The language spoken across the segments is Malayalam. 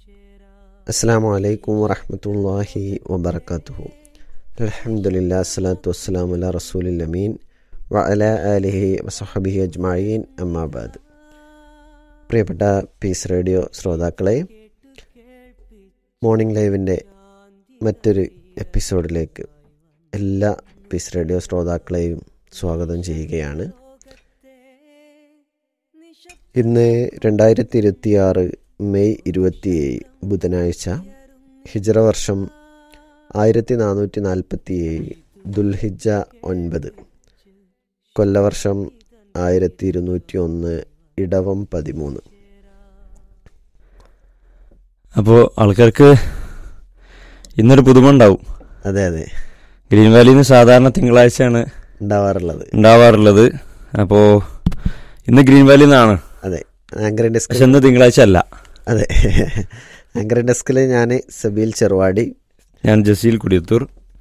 അസ്സാം വലൈക്കും വറഹമത്തല്ലാഹി വബർക്കാത്തുഹു അലഹമുല്ലാ സ്വലാത്തു വസ്സലാം അല റസൂലിൽ അമീൻ വ അല അലിഹി വസഹബിഹി അജ്മായീൻ അമ്മാബാദ് പ്രിയപ്പെട്ട പീസ് റേഡിയോ ശ്രോതാക്കളെ മോർണിംഗ് ലൈവിൻ്റെ മറ്റൊരു എപ്പിസോഡിലേക്ക് എല്ലാ പീസ് റേഡിയോ ശ്രോതാക്കളെയും സ്വാഗതം ചെയ്യുകയാണ് ഇന്ന് രണ്ടായിരത്തി ഇരുപത്തിയാറ് മെയ് ഇരുപത്തിയേഴ് ബുധനാഴ്ച ഹിജറ വർഷം ആയിരത്തി നാനൂറ്റി നാൽപ്പത്തി ഏഴ് ദുൽഹിജ ഒൻപത് കൊല്ലവർഷം ആയിരത്തി ഇരുന്നൂറ്റി ഒന്ന് ഇടവം പതിമൂന്ന് അപ്പോൾ ആൾക്കാർക്ക് ഇന്നൊരു പുതുമ ഉണ്ടാവും അതെ അതെ ഗ്രീൻ വാലിയിൽ നിന്ന് സാധാരണ തിങ്കളാഴ്ചയാണ് ഉണ്ടാവാറുള്ളത് ഉണ്ടാവാറുള്ളത് അപ്പോൾ ഇന്ന് ഗ്രീൻ വാലിയിൽ നിന്നാണ് അതെ ആങ്കർ ഡെസ്ക് പക്ഷെ ഇന്ന് തിങ്കളാഴ്ച അല്ല അതെ ആങ്കർ ഡെസ്കിൽ ഞാൻ സബീൽ ചെറുവാടി ഞാൻ ജസീൽ കുടിയത്തൂർ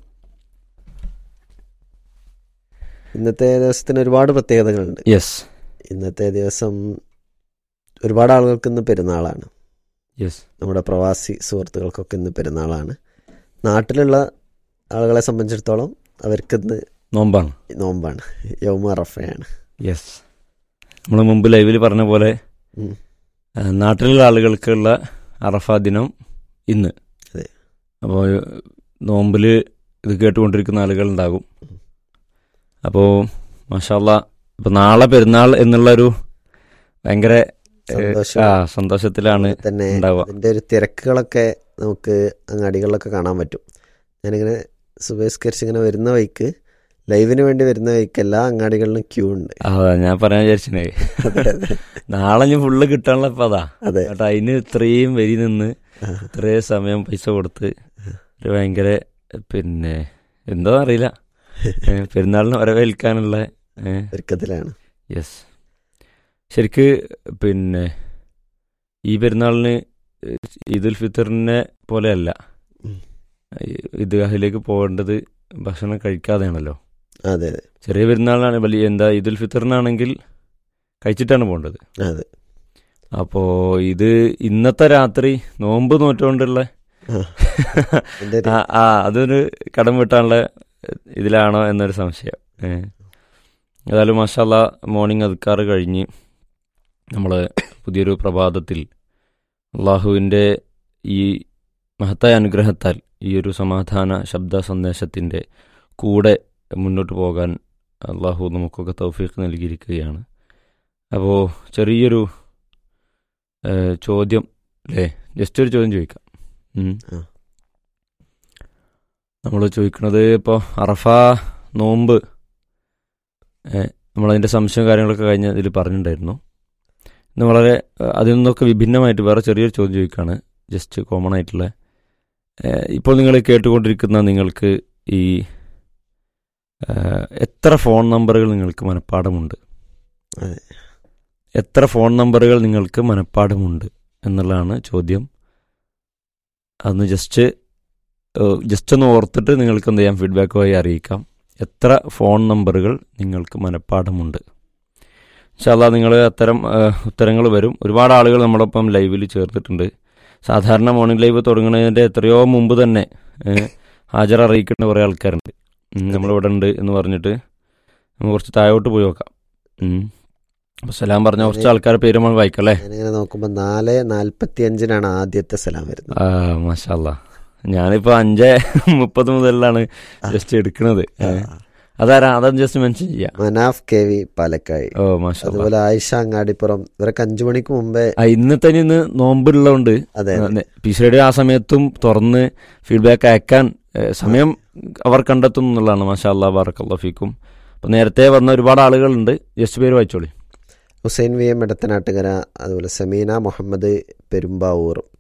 ഇന്നത്തെ ദിവസത്തിന് ഒരുപാട് പ്രത്യേകതകളുണ്ട് യെസ് ഇന്നത്തെ ദിവസം ഒരുപാട് ആളുകൾക്ക് ഇന്ന് പെരുന്നാളാണ് യെസ് നമ്മുടെ പ്രവാസി സുഹൃത്തുക്കൾക്കൊക്കെ ഇന്ന് പെരുന്നാളാണ് നാട്ടിലുള്ള ആളുകളെ സംബന്ധിച്ചിടത്തോളം അവർക്ക് ഇന്ന് നോമ്പാണ് നോമ്പാണ് യൗമ അറഫയാണ് യെസ് നമ്മൾ മുമ്പ് ലൈവിൽ പറഞ്ഞ പോലെ ഉം. ആ, നാട്ടിലുള്ള ആളുകൾക്കുള്ള അറഫ ദിനം ഇന്ന് അതെ. അപ്പോൾ നോമ്പിൽ ഇത് കേട്ടുകൊണ്ടിരിക്കുന്ന ആളുകളുണ്ടാകും അപ്പോൾ മാഷാല്ല ഇപ്പം നാളെ പെരുന്നാൾ എന്നുള്ളൊരു ഭയങ്കര ഏ, സന്തോഷം. ആ സന്തോഷത്തിലാണ് തന്നെ ഉണ്ടാവുക അതിന്റെ ഒരു തിരക്കുകളൊക്കെ നമുക്ക് അങ്ങാടികളിലൊക്കെ കാണാൻ പറ്റും ഞാനിങ്ങനെ സുബേസ്കരിച്ച് ഇങ്ങനെ വരുന്ന വഴിക്ക് ലൈവിന് വേണ്ടി വരുന്ന വഴിക്ക് എല്ലാ അങ്ങാടികളിലും ക്യൂ ഉണ്ട് അതാ ഞാൻ പറയാൻ വിചാരിച്ചേ അതെ, അതെ. നാളെ ഞാൻ ഫുള്ള് കിട്ടാനുള്ള ഇപ്പം അതാ അതെ കേട്ടോ അതിന് ഇത്രയും വരി നിന്ന് ആ, ഇത്രയും സമയം പൈസ കൊടുത്ത് ഒരു ഭയങ്കര പിന്നെ എന്തോ അറിയില്ല ഏ, പെരുന്നാളിന് വരവേൽക്കാനുള്ള ഒരുക്കത്തിലാണ് യെസ് ശരിക്ക് പിന്നെ ഈ പെരുന്നാളിന് ഈദുൽ ഫിത്തറിനെ പോലെയല്ല ഉം. ഈദ്ഗാഹിലേക്ക് പോകേണ്ടത് ഭക്ഷണം കഴിക്കാതെയാണല്ലോ അതെ അതെ ചെറിയ പെരുന്നാളിനാണ് വലിയ എന്താ ഈദുൽ ഫിത്തറിനാണെങ്കിൽ കഴിച്ചിട്ടാണ് പോകേണ്ടത് അതെ അപ്പോൾ ഇത് ഇന്നത്തെ രാത്രി നോമ്പ് നോറ്റുകൊണ്ടുള്ള ആ. അതിന്റെ ഒരു- ആ ആ അതൊരു കടം വീട്ടാനുള്ള ഇതിലാണോ എന്നൊരു സംശയം ഏ. ഏതായാലും മാഷാല്ല മോർണിംഗ് അതുക്കാറ് കഴിഞ്ഞ് നമ്മൾ പുതിയൊരു പ്രഭാതത്തിൽ അള്ളാഹുവിൻ്റെ ഈ മഹത്തായ അനുഗ്രഹത്താൽ ഈ ഒരു സമാധാന ശബ്ദ സന്ദേശത്തിൻ്റെ കൂടെ മുന്നോട്ട് പോകാൻ അള്ളാഹു നമുക്കൊക്കെ തൗഫീഖ് നൽകിയിരിക്കുകയാണ് അപ്പോൾ ചെറിയൊരു ഏ, ചോദ്യം അല്ലേ ജസ്റ്റ് ഒരു ചോദ്യം ചോദിക്കാം ഉം. ആ. നമ്മൾ ചോദിക്കുന്നത് ഇപ്പോൾ അറഫ നോമ്പ് ഏ, നമ്മളതിൻ്റെ സംശയം കാര്യങ്ങളൊക്കെ കഴിഞ്ഞ ഇതിൽ പറഞ്ഞിട്ടുണ്ടായിരുന്നു ഇന്ന് വളരെ ഏ, അതിൽ നിന്നൊക്കെ വിഭിന്നമായിട്ട് വേറെ ചെറിയൊരു ചോദ്യം ചോദിക്കുകയാണ് ജസ്റ്റ് കോമൺ ആയിട്ടുള്ള ഏ, ഇപ്പോൾ നിങ്ങൾ കേട്ടുകൊണ്ടിരിക്കുന്ന നിങ്ങൾക്ക് ഈ ഏ, എത്ര ഫോൺ നമ്പറുകൾ നിങ്ങൾക്ക് മനഃപ്പാടമുണ്ട് അതെ. എത്ര ഫോൺ നമ്പറുകൾ നിങ്ങൾക്ക് മനഃപ്പാടമുണ്ട് എന്നുള്ളതാണ് ചോദ്യം അതൊന്ന് ജസ്റ്റ് ഏഹ്, ജസ്റ്റ് ഒന്ന് ഓർത്തിട്ട് നിങ്ങൾക്ക് എന്ത് ചെയ്യാം ഫീഡ്ബാക്ക് വഴി അറിയിക്കാം എത്ര ഫോൺ നമ്പറുകൾ നിങ്ങൾക്ക് മനഃപ്പാടമുണ്ട് ഇൻഷാല്ലാ നിങ്ങൾ അത്തരം ഉത്തരങ്ങൾ വരും ഒരുപാട് ആളുകൾ നമ്മളൊപ്പം ലൈവിൽ ചേർത്തിട്ടുണ്ട് സാധാരണ മോർണിംഗ് ലൈവ് തുടങ്ങുന്നതിൻ്റെ എത്രയോ മുമ്പ് തന്നെ ഏഹ്, ഹാജർ അറിയിക്കേണ്ട കുറേ ആൾക്കാരുണ്ട് ഉം, നമ്മളിവിടെ ഉണ്ട് എന്ന് പറഞ്ഞിട്ട് നമുക്ക് കുറച്ച് താഴോട്ട് പോയി നോക്കാം ഉം. അപ്പോൾ സലാം പറഞ്ഞ കുറച്ച് ആൾക്കാരുടെ പേര് നമ്മൾ വായിക്കാം അല്ലേ ഞാനിങ്ങനെ നോക്കുമ്പോ നാല് നാൽപ്പത്തി അഞ്ചിനാണ് ആദ്യത്തെ സ്ഥലം വരുന്നത് ആ മാഷാല്ല ഞാനിപ്പോ അഞ്ച് മുപ്പത് മുതലാണ് ജസ്റ്റ് എടുക്കുന്നത് ആ. അതാരാ അതൊന്ന് ജസ്റ്റ് മെൻഷൻ ചെയ്യാം മനാഫ് കെ വി പാലക്കായി ഓ മാഷാല്ല അതുപോലെ ആയിഷ അങ്ങാടിപ്പുറം ഇവരൊക്കെ അഞ്ചു മണിക്ക് മുമ്പേ ആ ഇന്ന് തന്നെ ഇന്ന് നോമ്പുള്ളതുകൊണ്ട് അതെ പിസിയുടെ ആ സമയത്തും തുറന്ന് ഫീഡ്ബാക്ക് അയക്കാൻ ഏ, സമയം അവർ കണ്ടെത്തും എന്നുള്ളതാണ് മാഷാ അല്ലാ ബാറക്കല്ലാ ഫീക്കും അപ്പൊ നേരത്തെ വന്ന ഒരുപാട് ആളുകളുണ്ട് ജസ്റ്റ് പേര് വായിച്ചോളി ഹുസൈൻ വി എം എടത്തനാട്ടുകര അതുപോലെ സമീന മുഹമ്മദ് പെരുമ്പാവൂർ